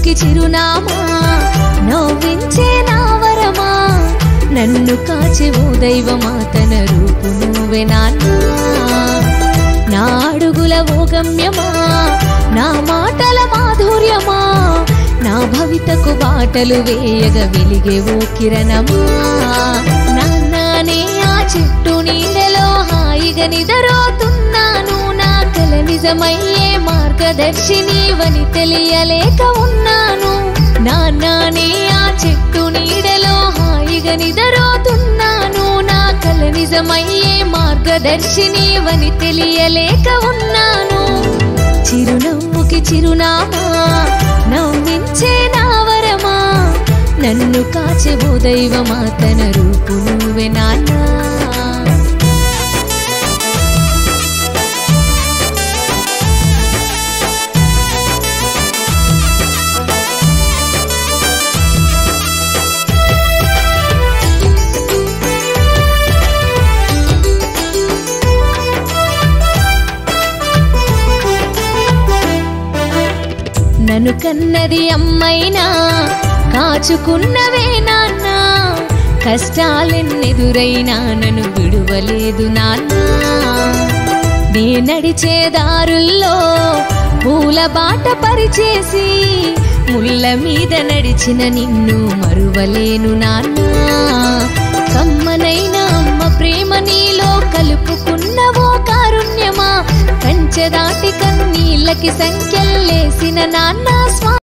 చిరునవ్వుకి చిరునామా నవ్వించే నా వరమా నన్ను కాచే ఓ దైవమా తన రూపు నువ్వే నాన్న నా అడుగుల ఓ గమ్యమా నా మాటల మాధుర్యమా నా భవితకు బాటలు వేయగ వెలిగే ఓ కిరణమా నాన్నే ఆ చెట్టు నీడలో హాయిగా నిదరోతున్నాను నా కల నిజమయ్యే మార్గదర్శిని వని తెలియలేక ఉన్నాను నాన్నే ఆ చెట్టు నీడలో హాయిగా నిదరోతున్నాను నా కల నిజమయ్యే మార్గదర్శిని వని తెలియలేక ఉన్నాను చిరునవ్వుకి చిరునామా నవ్వించే నా వరమా నన్ను కాచెబో దైవమా తన రూపు నువ్వే నాన్నా నన్ను కన్నది అమ్మైనా కాచుకున్నవే నాన్న కష్టాలెన్నెదురైనా నన్ను విడువలేదు నాన్న నే నడిచే దారుల్లో పూల బాట పరిచేసి ముళ్ళ మీద నడిచిన నిన్ను మరువలేను నాన్న కమ్మనైన అమ్మ ప్రేమ నీలో కలుపుకున్నవో కారుణ్యమా కంచె దాటి కన్నీళ్ళకి సంఖ్యల్లేసిన నాన్న స్వా